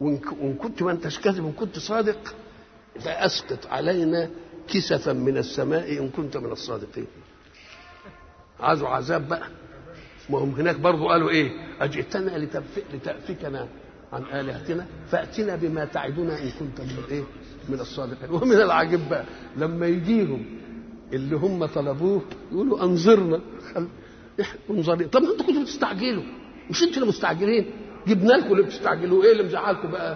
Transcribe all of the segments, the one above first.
وإن ك- وإن كنت ما أنتش كاذب وإن كنت صادق فأسقط علينا كسفا من السماء إن كنت من الصادقين عايزوا عذاب بقى ما هم هناك برضو قالوا ايه اجئتنا لتف- لتأفكنا عن آلهتنا فأتنا بما تعدنا إن كنت من الايه من الصادقين ومن العجيب بقى لما يجيهم اللي هم طلبوه يقولوا انظرنا خل... إح- انظري طب ما انتوا كنتوا بتستعجلوا مش انتوا اللي مستعجلين جبنا لكم اللي بتستعجلوا ايه اللي مزعلكم بقى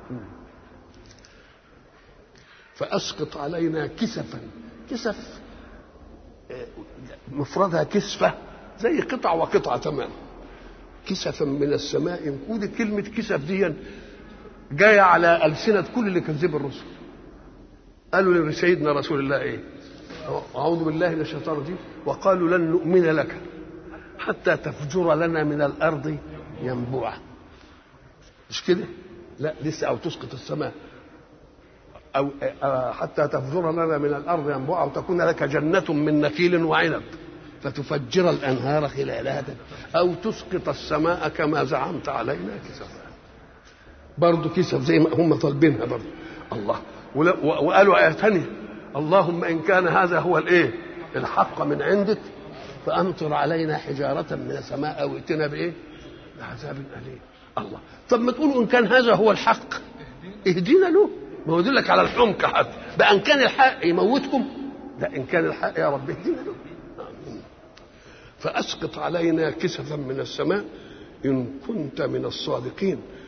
فاسقط علينا كسفا كسف آه، مفردها كسفه زي قطع وقطعه تمام كسفا من السماء ودي كلمه كسف دي جايه على السنه كل اللي كذبوا الرسل قالوا لسيدنا رسول الله ايه اعوذ بالله من الشيطان الرجيم وقالوا لن نؤمن لك حتى تفجر لنا من الارض ينبوعا مش كده لا لسه او تسقط السماء او آه، حتى تفجر لنا من الارض ينبوعا وتكون لك جنه من نخيل وعنب فتفجر الانهار خلالها او تسقط السماء كما زعمت علينا كسفا برضه كسف زي ما هم طالبينها برضه الله ولا- و- وقالوا آية ثانية اللهم إن كان هذا هو الإيه الحق من عندك فأمطر علينا حجارة من السماء أو ائتنا بإيه بعذاب أليم الله طب ما تقولوا إن كان هذا هو الحق اهدينا له ما هو يدلك على الحمق حتى بقى إن كان الحق يموتكم لا إن كان الحق يا رب اهدينا له فأسقط علينا كسفا من السماء إن كنت من الصادقين